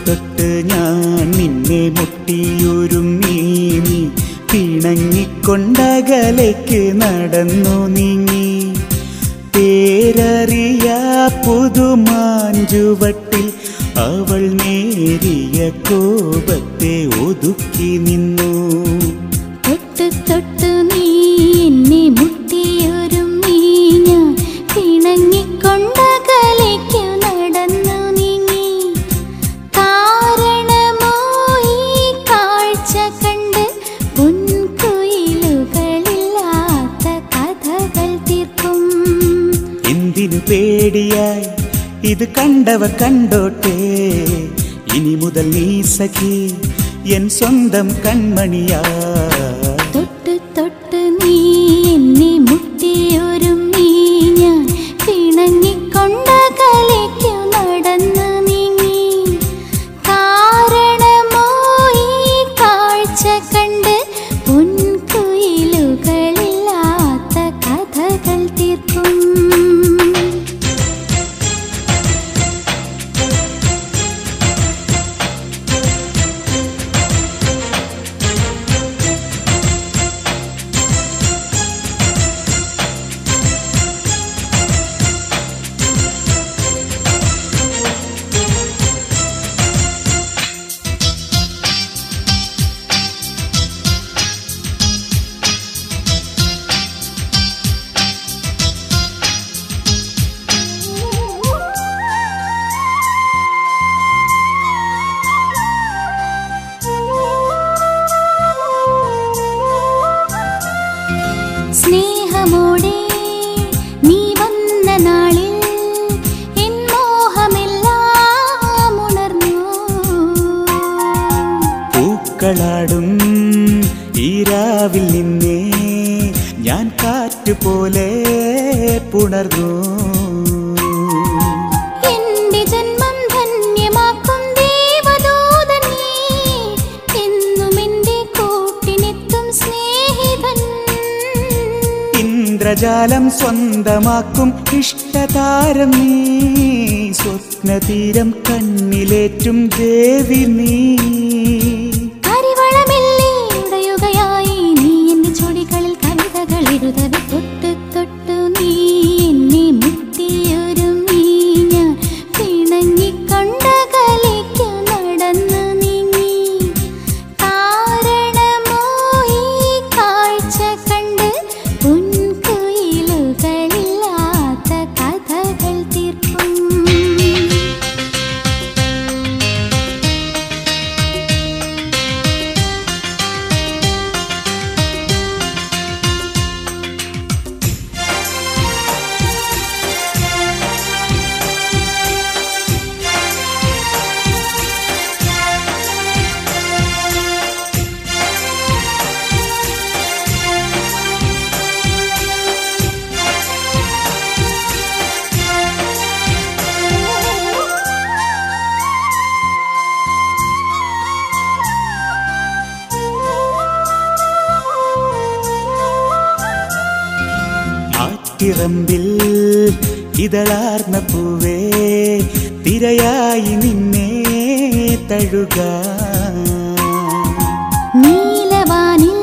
തൊട്ട് ഞാൻ നിന്നെ മുട്ടിയൊരുങ്ങി നീ പിണങ്ങിക്കൊണ്ടകലേക്ക് നടന്നു നീങ്ങി പേരറിയ പുതുമാഞ്ചുവട്ടിൽ അവൾ നേരിയ കോപത്തെ ഒതുക്കി നിന്നു തൊട്ട് തൊട്ട് നീ എന്നെ മുട്ടിയൊരുമ്മി ഞാൻ പിണങ്ങിക്കൊണ്ടകലേക്കു നടന്നു നീങ്ങി കാരണമോ ഈ കാഴ്ച കണ്ട് പൊൻകുയിലുകളില്ലാത്ത കഥകൾ തീർക്കും എന്തിനു പേടിയായി ഇത് കണ്ടവർ കണ്ടോട്ടെ ഇനി മുതൽ നീ സഖി എൻ സ്വന്തം കൺമണിയാ തൊട്ട് തൊട്ട് നീ എന്നെ മുട്ടിയൊരുമ്മി ഞാൻ പിണങ്ങിക്കൊണ്ടകലേക്കു നടന്നു നീങ്ങി കാരണമോ ഈ കാഴ്ച കണ്ട് പൊൻകുയിലുകളില്ലാത്ത കഥകൾ തീർക്കും സ്നേഹമോടെ നീ വന്ന നാളിൽ എൻ മോഹമെല്ലാം ഉണർന്നു പൂക്കളാടും ഈ രാവിൽ നിന്നേ ഞാൻ കാറ്റുപോലെ പുണർന്നു എന്റെ ജന്മം ധന്യമാക്കും ദേവദൂതൻ നീ എന്നും എന്റെ കൂട്ടിനെത്തും സ്നേഹിതൻ ഇന്ദ്രജാലം സ്വന്തമാക്കും ഇഷ്ടതാരം നീ സ്വപ്നതീരം കണ്ണിലേറ്റും ദേവി നീ കരിവളമെല്ലേ ഉടയുകയായി നീ എന്റെ ചുടികളിൽ കവിതകൾ എഴുതവെ തൊട്ട് തൊട്ടു നീ എന്നെ മുട്ടിയൊരുമ്മി ഞാൻ പിണങ്ങിക്കൊണ്ടകലേക്കു നടന്നു നീങ്ങി കാരണമോ ഈ കാഴ്ച കണ്ട് പൊൻകുയിലുകളില്ലാത്ത കഥകൾ തീർക്കും ആറ്റിറമ്പിൽ ഇതളാർന്ന പൂവേ തിരയായി നിന്നെ തഴുക നീലവാനിൽ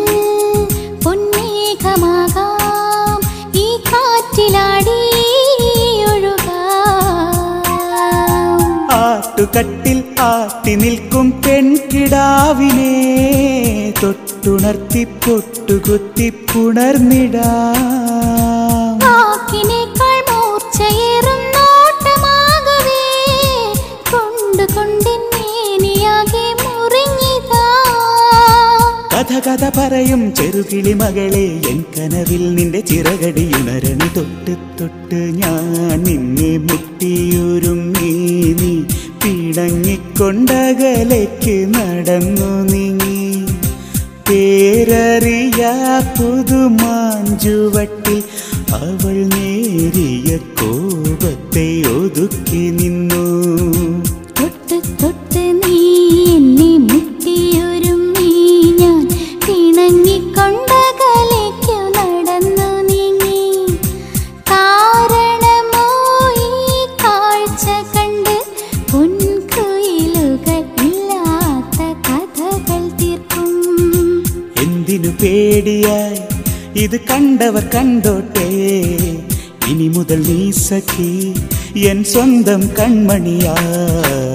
പൊന്നേഘമാകാം ഈ കാറ്റിലാടി ഒഴുകാം ആട്ടുകട്ടിൽ ആട്ടി നിൽക്കും പെൺകിടാവിനെ തൊട്ടുണർത്തി പൊട്ടുകുത്തി പുണർന്നിടാം വാക്കിനേക്കാൾ മൂർച്ചയേറും നോട്ടമാകവേ കൊണ്ടു കൊണ്ടെന്നേനിയാകെ മുറിഞ്ഞിതാ കഥ കഥ പറയും ചെറുകിളി മകളെ എൻ കനവിൽ നിന്റെ ചിറകടിയുണരണി തൊട്ട് തൊട്ട് ഞാൻ നിന്നെ മുട്ടിയൊരുങ്ങി നീ പിണങ്ങിക്കൊണ്ടകലേക്ക് നടന്നു നീങ്ങി പേരറിയ പുതുമാഞ്ചുവട്ടിൽ അവൾ നേരിയ കോപത്തെ ഒതുക്കി നിന്നു തൊട്ട് തൊട്ട് നീ എന്നെ മുട്ടിയൊരുമ്മി ഞാൻ പിണങ്ങിക്കൊണ്ടകലേക്കു നടന്നു നീങ്ങി കാരണമോ ഈ കാഴ്ച കണ്ട് പൊൻകുയിലുകൾ എന്തിനു പേടിയായി ഇത് കണ്ടവർ കണ്ടോട്ടെ ഇനി മുതൽ നീ സഖി എൻ സ്വന്തം കൺമണിയാ